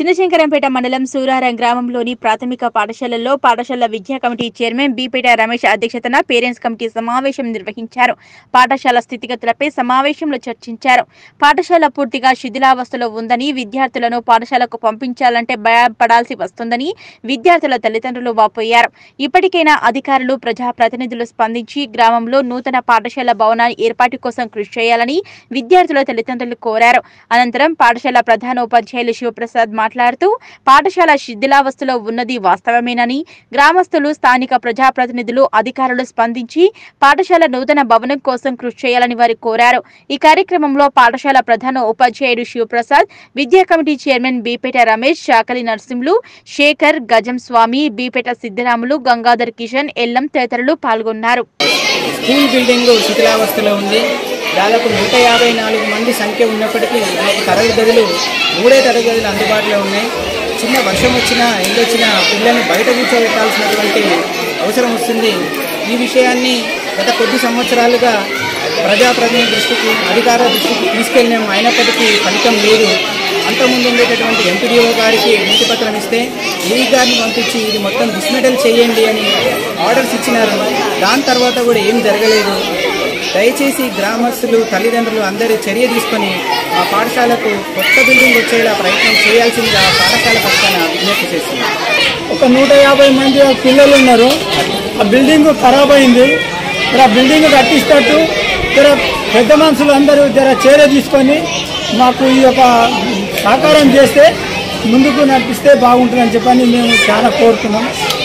చిన్నశంకరంపేట మండలం సూరారం గ్రామంలోని ప్రాథమిక పాఠశాలల్లో పాఠశాల విద్యా కమిటీ చైర్మన్ బీపేట రమేష్ అధ్యక్షతన పేరెంట్స్ కమిటీ సమావేశం నిర్వహించారు పాఠశాల స్థితిగతులపై సమావేశంలో చర్చించారు పాఠశాల పూర్తిగా శిథిలావస్థలో ఉందని విద్యార్థులను పాఠశాలకు పంపించాలంటే భయపడాల్సి వస్తుందని విద్యార్థుల తల్లిదండ్రులు వాపోయారు ఇప్పటికైనా అధికారులు ప్రజాప్రతినిధులు స్పందించి గ్రామంలో నూతన పాఠశాల భవనాన్ని ఏర్పాటు కోసం కృషి చేయాలని విద్యార్థుల తల్లిదండ్రులు కోరారు అనంతరం పాఠశాల ప్రధానోపాధ్యాయులు శివప్రసాద్ మాట్లాడుతూ పాఠశాల శిథిలావస్థలో ఉన్నది వాస్తవమేనని గ్రామస్తులు స్థానిక ప్రజాప్రతినిధులు అధికారులు స్పందించి పాఠశాల నూతన భవనం కోసం కృషి చేయాలని వారు కోరారు ఈ కార్యక్రమంలో పాఠశాల ప్రధాన ఉపాధ్యాయుడు శివప్రసాద్ విద్యా కమిటీ చైర్మన్ బీపేట రమేష్ చాకలి నరసింహులు శేఖర్ గజం స్వామి బీపేట సిద్దిరాములు గంగాధర్ కిషన్ ఎల్లం తదితరులు పాల్గొన్నారు స్కూల్ బిల్డింగ్ శిథిలావస్థలో ఉంది దాదాపు నూట యాభై నాలుగు మంది సంఖ్య ఉన్నప్పటికీ మనకు తరగతి గదులు మూడే తరగతి గదులు అందుబాటులో ఉన్నాయి చిన్న వర్షం వచ్చినా ఎండొచ్చినా పిల్లల్ని బయట కూర్చోబెట్టాల్సినటువంటి అవసరం వస్తుంది ఈ విషయాన్ని గత కొద్ది సంవత్సరాలుగా ప్రజాప్రతినిధి దృష్టికి అధికార దృష్టికి తీసుకెళ్ళినాం అయినప్పటికీ ఫలితం లేదు అంతకుముందు ఉండేటటువంటి ఎంపీడీఓ గారికి వినతి పత్రం ఇస్తే ఏఈ గారిని పంపించి ఇది మొత్తం డిస్మెటల్ చేయండి అని ఆర్డర్స్ ఇచ్చినారు దాని తర్వాత కూడా ఏం జరగలేదు దయచేసి గ్రామస్తులు తల్లిదండ్రులు అందరూ చర్య తీసుకొని ఆ పాఠశాలకు కొత్త బిల్డింగ్ వచ్చేలా ప్రయత్నం చేయాల్సిందిగా పాఠశాల పక్షాన విజ్ఞప్తి చేస్తున్నాం ఒక నూట యాభై మంది పిల్లలు ఉన్నారు ఆ బిల్డింగ్ ఖరాబ్ అయింది ఇక్కడ బిల్డింగ్ కట్టిస్తట్టు ఇక్కడ పెద్ద మనుషులు అందరూ జర చర్య తీసుకొని మాకు ఈ యొక్క సహకారం చేస్తే ముందుకు నడిపిస్తే బాగుంటుందని చెప్పని మేము చాలా కోరుతున్నాం